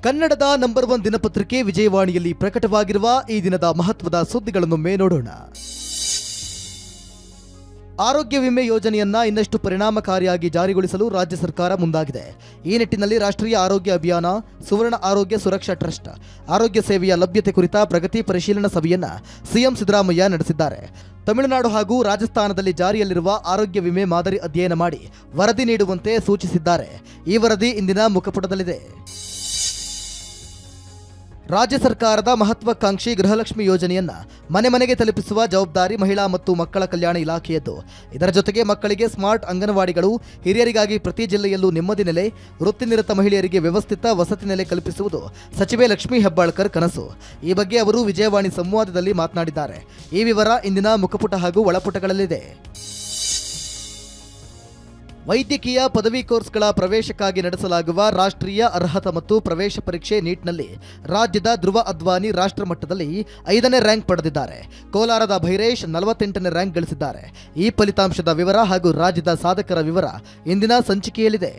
ಕನ್ನಡದ number one ದಿನಪತ್ರಿಕೆ ವಿಜಯವಾಣಿಯಲ್ಲಿ ಪ್ರಕಟವಾಗಿರುವ ಈ ದಿನದ ಮಹತ್ವದ ಸುದ್ದಿಗಳನ್ನೊಮ್ಮೆ ನೋಡೋಣ ಆರೋಗ್ಯ ವಿಮೆ ಯೋಜನೆಯನ್ನ ಇನ್ನಷ್ಟು ಪರಿಣಾಮಕಾರಿಯಾಗಿ ಜಾರಿಗೊಳಿಸಲು ರಾಜ್ಯ ಸರ್ಕಾರ ಮುಂದಾಗಿದೆ ಈ ನಿಟ್ಟಿನಲ್ಲಿ ರಾಷ್ಟ್ರೀಯ ಆರೋಗ್ಯ ಅಭಿಯಾನ ಸುವರ್ಣ ಆರೋಗ್ಯ ಸುರಕ್ಷಾ ಟ್ರಸ್ಟ್ ಆರೋಗ್ಯ ಸೇವೆಯ ಲಭ್ಯತೆ ಕುರಿತ ಪ್ರಗತಿ ಪರಿಶೀಲನಾ ಸಭೆಯನ್ನ ಸಿಎಂ ಸಿದ್ದರಾಮಯ್ಯ ನಡೆಸಿದ್ದಾರೆ ತಮಿಳುನಾಡು ಹಾಗೂ ರಾಜಸ್ಥಾನದಲ್ಲಿ ಜಾರಿಯಲ್ಲಿರುವ ಆರೋಗ್ಯ ವಿಮೆ ಮಾದರಿ ಅಧ್ಯಯನ ಮಾಡಿ ವರದಿ ನೀಡುವಂತೆ ಸೂಚಿಸಿದ್ದಾರೆ ಈ ವರದಿ ಇಂದಿನ ಮುಖಪುಟದಲ್ಲಿದೆ ರಾಜ್ಯ ಸರ್ಕಾರದ ಮಹತ್ವಾಕಾಂಕ್ಷಿ ಗೃಹಲಕ್ಷ್ಮಿ ಯೋಜನೆಯನ್ನ ಮನೆ ಮನೆಗೆ ತಲುಪಿಸುವ ಜವಾಬ್ದಾರಿ ಮಹಿಳಾ ಮತ್ತು ಮಕ್ಕಳ ಕಲ್ಯಾಣ ಇಲಾಖೆಯದ್ದು ಇದರ ಜೊತೆಗೆ ಮಕ್ಕಳಿಗೆ ಸ್ಮಾರ್ಟ್ ಅಂಗನವಾಡಿಗಳು ಹಿರಿಯರಿಗಾಗಿ ಪ್ರತಿ ಜಿಲ್ಲೆಯಲ್ಲೂ ನೆಮ್ಮದಿ ನೆಲೆ ವೃತ್ತಿನಿರತ ಮಹಿಳೆಯರಿಗೆ ವ್ಯವಸ್ಥಿತ ವಸತಿ ನೆಲೆ ಕಲ್ಪಿಸುವುದು ಸಚಿವೆ ಲಕ್ಷ್ಮೀ ಹೆಬ್ಬಾಳ್ಕರ್ ಕನಸು ಈ ಬಗ್ಗೆ ಅವರು ವಿಜಯವಾಣಿ ಸಂವಾದದಲ್ಲಿ ಮಾತನಾಡಿದ್ದಾರೆ ಈ ವಿವರ ಇಂದಿನ ಮುಖಪುಟ ಹಾಗೂ ಒಳಪುಟಗಳಲ್ಲಿದೆ ವೈದ್ಯಕೀಯ ಪದವಿ ಕೋರ್ಸ್ಗಳ ಪ್ರವೇಶಕ್ಕಾಗಿ ನಡೆಸಲಾಗುವ ರಾಷ್ಟ್ರೀಯ ಅರ್ಹತಾ ಮತ್ತು ಪ್ರವೇಶ ಪರೀಕ್ಷೆ ನೀಟ್ನಲ್ಲಿ ರಾಜ್ಯದ ಧ್ರುವ ಅದ್ವಾನಿ ರಾಷ್ಟ್ರ ಮಟ್ಟದಲ್ಲಿ ಐದನೇ ರ್ಯಾಂಕ್ ಪಡೆದಿದ್ದಾರೆ ಕೋಲಾರದ ಭೈರೇಶ್ ನಲವತ್ತೆಂಟನೇ ರ್ಯಾಂಕ್ ಗಳಿಸಿದ್ದಾರೆ ಈ ಫಲಿತಾಂಶದ ವಿವರ ಹಾಗೂ ರಾಜ್ಯದ ಸಾಧಕರ ವಿವರ ಇಂದಿನ ಸಂಚಿಕೆಯಲ್ಲಿದೆ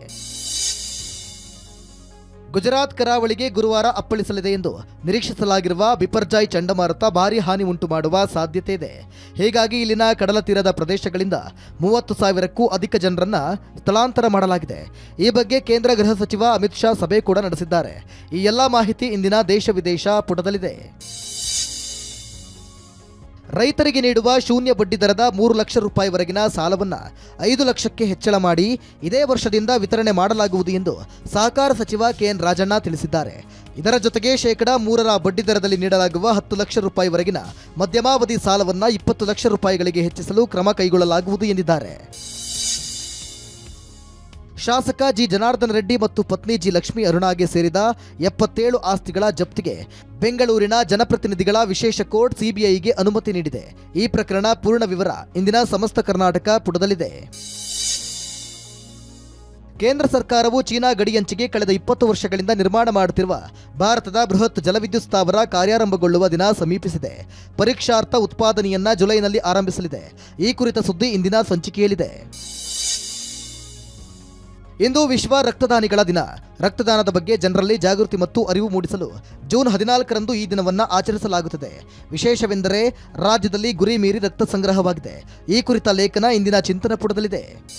ಗುಜರಾತ್ ಕರಾವಳಿಗೆ ಗುರುವಾರ ಅಪ್ಪಳಿಸಲಿದೆ ಎಂದು ನಿರೀಕ್ಷಿಸಲಾಗಿರುವ ಬಿಪರ್ಜಾಯ್ ಚಂಡಮಾರುತ ಭಾರೀ ಹಾನಿ ಉಂಟು ಮಾಡುವ ಸಾಧ್ಯತೆ ಇದೆ ಹೀಗಾಗಿ ಇಲ್ಲಿನ ಕಡಲ ತೀರದ ಪ್ರದೇಶಗಳಿಂದ ಮೂವತ್ತು ಸಾವಿರಕ್ಕೂ ಅಧಿಕ ಜನರನ್ನ ಸ್ಥಳಾಂತರ ಮಾಡಲಾಗಿದೆ ಈ ಬಗ್ಗೆ ಕೇಂದ್ರ ಗೃಹ ಸಚಿವ ಅಮಿತ್ ಶಾ ಸಭೆ ಕೂಡ ನಡೆಸಿದ್ದಾರೆ ಈ ಎಲ್ಲ ಮಾಹಿತಿ ಇಂದಿನ ದೇಶ ವಿದೇಶ ಪುಟದಲ್ಲಿದೆ ರೈತರಿಗೆ ನೀಡುವ ಶೂನ್ಯ ಬಡ್ಡಿ ದರದ ಮೂರು ಲಕ್ಷ ರೂಪಾಯಿವರೆಗಿನ ಸಾಲವನ್ನ ಐದು ಲಕ್ಷಕ್ಕೆ ಹೆಚ್ಚಳ ಮಾಡಿ ಇದೇ ವರ್ಷದಿಂದ ವಿತರಣೆ ಮಾಡಲಾಗುವುದು ಎಂದು ಸಹಕಾರ ಸಚಿವ ಕೆಎನ್ ರಾಜಣ್ಣ ತಿಳಿಸಿದ್ದಾರೆ ಇದರ ಜೊತೆಗೆ ಶೇಕಡ ಮೂರರ ಬಡ್ಡಿ ದರದಲ್ಲಿ ನೀಡಲಾಗುವ ಹತ್ತು ಲಕ್ಷ ರೂಪಾಯಿವರೆಗಿನ ಮಧ್ಯಮಾವಧಿ ಸಾಲವನ್ನ ಇಪ್ಪತ್ತು ಲಕ್ಷ ರೂಪಾಯಿಗಳಿಗೆ ಹೆಚ್ಚಿಸಲು ಕ್ರಮ ಕೈಗೊಳ್ಳಲಾಗುವುದು ಎಂದಿದ್ದಾರೆ ಶಾಸಕ ಜಿ ಜನಾರ್ದನ ರೆಡ್ಡಿ ಮತ್ತು ಪತ್ನಿ ಜಿ ಲಕ್ಷ್ಮೀ ಅರುಣಾಗೆ ಸೇರಿದ ಎಪ್ಪತ್ತೇಳು ಆಸ್ತಿಗಳ ಜಪ್ತಿಗೆ ಬೆಂಗಳೂರಿನ ಜನಪ್ರತಿನಿಧಿಗಳ ವಿಶೇಷ ಕೋರ್ಟ್ ಸಿಬಿಐಗೆ ಅನುಮತಿ ನೀಡಿದೆ ಈ ಪ್ರಕರಣ ಪೂರ್ಣ ವಿವರ ಇಂದಿನ ಸಮಸ್ತ ಕರ್ನಾಟಕ ಪುಟದಲ್ಲಿದೆ ಕೇಂದ್ರ ಸರ್ಕಾರವು ಚೀನಾ ಗಡಿಯಂಚಿಗೆ ಕಳೆದ ಇಪ್ಪತ್ತು ವರ್ಷಗಳಿಂದ ನಿರ್ಮಾಣ ಮಾಡುತ್ತಿರುವ ಭಾರತದ ಬೃಹತ್ ಜಲವಿದ್ಯುತ್ ಸ್ಥಾವರ ಕಾರ್ಯಾರಂಭಗೊಳ್ಳುವ ದಿನ ಸಮೀಪಿಸಿದೆ ಪರೀಕ್ಷಾರ್ಥ ಉತ್ಪಾದನೆಯನ್ನ ಜುಲೈನಲ್ಲಿ ಆರಂಭಿಸಲಿದೆ ಈ ಕುರಿತ ಸುದ್ದಿ ಇಂದಿನ ಸಂಚಿಕೆಯಲ್ಲಿದೆ ಇಂದು ವಿಶ್ವ ರಕ್ತದಾನಿಗಳ ದಿನ ರಕ್ತದಾನದ ಬಗ್ಗೆ ಜನರಲ್ಲಿ ಜಾಗೃತಿ ಮತ್ತು ಅರಿವು ಮೂಡಿಸಲು ಜೂನ್ ಹದಿನಾಲ್ಕರಂದು ಈ ದಿನವನ್ನ ಆಚರಿಸಲಾಗುತ್ತದೆ ವಿಶೇಷವೆಂದರೆ ರಾಜ್ಯದಲ್ಲಿ ಗುರಿ ಮೀರಿ ರಕ್ತ ಸಂಗ್ರಹವಾಗಿದೆ ಈ ಕುರಿತ ಲೇಖನ ಇಂದಿನ ಚಿಂತನ ಪುಟದಲ್ಲಿದೆ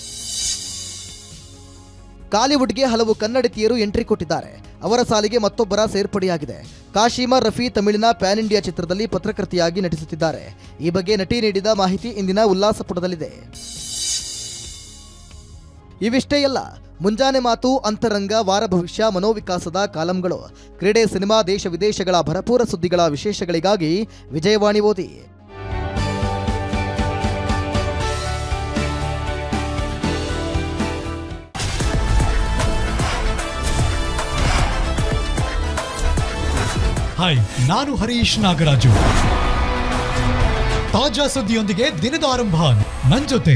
ಕಾಲಿವುಡ್ಗೆ ಹಲವು ಕನ್ನಡತಿಯರು ಎಂಟ್ರಿ ಕೊಟ್ಟಿದ್ದಾರೆ ಅವರ ಸಾಲಿಗೆ ಮತ್ತೊಬ್ಬರ ಸೇರ್ಪಡೆಯಾಗಿದೆ ಕಾಶಿಮಾ ರಫಿ ತಮಿಳಿನ ಪ್ಯಾನ್ ಇಂಡಿಯಾ ಚಿತ್ರದಲ್ಲಿ ಪತ್ರಕರ್ತೆಯಾಗಿ ನಟಿಸುತ್ತಿದ್ದಾರೆ ಈ ಬಗ್ಗೆ ನಟಿ ನೀಡಿದ ಮಾಹಿತಿ ಇಂದಿನ ಉಲ್ಲಾಸ ಪುಟದಲ್ಲಿದೆ ಇವಿಷ್ಟೇ ಅಲ್ಲ ಮುಂಜಾನೆ ಮಾತು ಅಂತರಂಗ ವಾರ ಭವಿಷ್ಯ ಮನೋವಿಕಾಸದ ಕಾಲಂಗಳು ಕ್ರೀಡೆ ಸಿನಿಮಾ ದೇಶ ವಿದೇಶಗಳ ಭರಪೂರ ಸುದ್ದಿಗಳ ವಿಶೇಷಗಳಿಗಾಗಿ ವಿಜಯವಾಣಿ ಓದಿ ಹಾಯ್ ನಾನು ಹರೀಶ್ ನಾಗರಾಜು ತಾಜಾ ಸುದ್ದಿಯೊಂದಿಗೆ ದಿನದ ಆರಂಭ ನನ್ ಜೊತೆ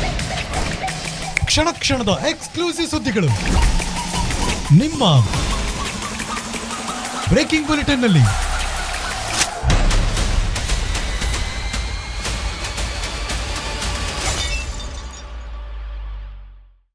ಕ್ಷಣ ಕ್ಷಣದ ಎಕ್ಸ್ಕ್ಲೂಸಿವ್ ಸುದ್ದಿಗಳು ನಿಮ್ಮ ಬ್ರೇಕಿಂಗ್ ಬುಲೆಟಿನ್ ನಲ್ಲಿ